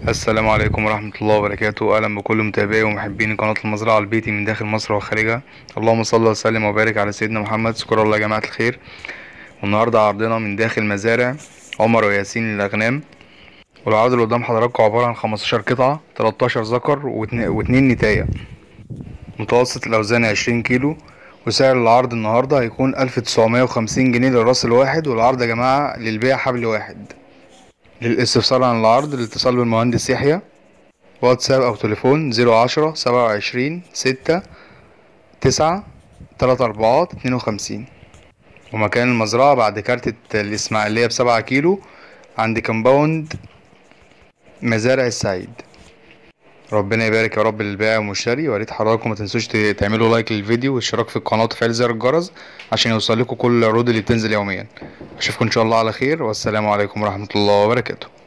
السلام عليكم ورحمة الله وبركاته أهلا بكل متابعي ومحبين قناة المزرعة البيتي من داخل مصر وخارجها اللهم صل وسلم وبارك على سيدنا محمد شكر الله يا جماعة الخير والنهاردة عرضنا من داخل مزارع عمر وياسين الأغنام والعرض اللي قدام حضراتكم عبارة عن 15 قطعة 13 ذكر واتنين واتنين نتاية متوسط الأوزان 20 كيلو وسعر العرض النهاردة هيكون 1950 جنيه للراس الواحد والعرض يا جماعة للبيع حبل واحد للاستفسار عن العرض الاتصال بالمهندس يحيى واتساب او تليفون زيرو عشرة سبعة وعشرين ستة تسعة تلاتة اربعات اتنين وخمسين ومكان المزرعة بعد كارتة الاسماعيلية بسبعة كيلو عند كومباوند مزارع السعيد ربنا يبارك يا رب للبائع والمشتري ويا ريت حضراتكم ما تنسوش تعملوا لايك للفيديو والاشتراك في القناه وتفعيل زر الجرس عشان يوصل لكم كل العروض اللي بتنزل يوميا اشوفكم ان شاء الله على خير والسلام عليكم ورحمه الله وبركاته